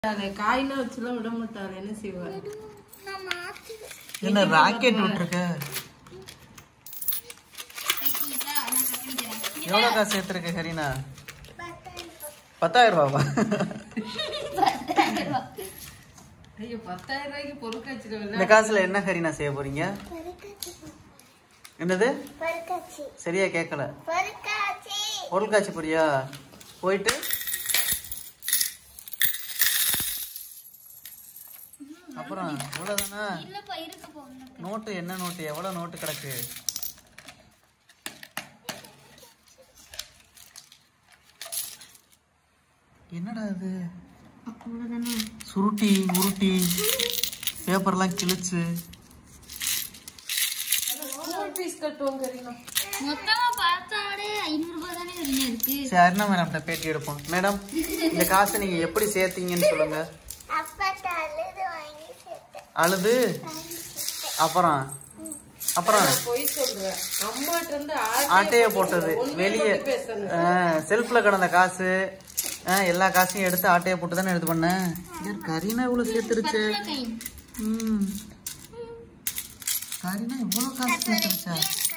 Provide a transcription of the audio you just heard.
மாட்டாளே காயினா வச்சுலாம் விட மாட்டாளே என்ன செய்வா என்ன ராக்கெட் விட்டுருக்க எவ்வளோ காசு சேர்த்துருக்க ஹரினா பத்தாயிரம் ரூபாவா ஐயோ பத்தாயிரம் ரூபாய்க்கு பொருட்காட்சியில இந்த காசுல என்ன ஹரினா செய்ய போறீங்க என்னது சரியா கேட்கல பொருள் காட்சி போறியா போயிட்டு அப்புறம் இவ்வளவுதானா நோட்டு என்ன நோட்டு எவ்வளவு நோட்டு கிடக்கு என்னடா இது சுருட்டி உருட்டி பேப்பர்லாம் கிழிச்சு பீஸ் கட்டுவோம் கரீனா மொத்தமா பார்த்தாலே ஐநூறு ரூபாய் தானே வெளியே இருக்கு சரி அருணா மேடம் பேட்டி எடுப்போம் மேடம் இந்த காசை நீங்க எப்படி சேர்த்தீங்கன்னு சொல்லுங்க அழுது அப்புறம் அப்புறம் பொய் சொல்றேன் அம்மாட்ட இருந்து ஆட்டைய போட்டது வெளியே செல்ஃப்ல கிடந்த காசு ஆ, எல்லா காசையும் எடுத்து ஆட்டைய போட்டு தானே எடுத்து பண்ணேன் யார் கரீனா இவ்வளவு சேர்த்துருச்சு ம் கரீனா இவ்வளவு காசு சேர்த்துருச்சா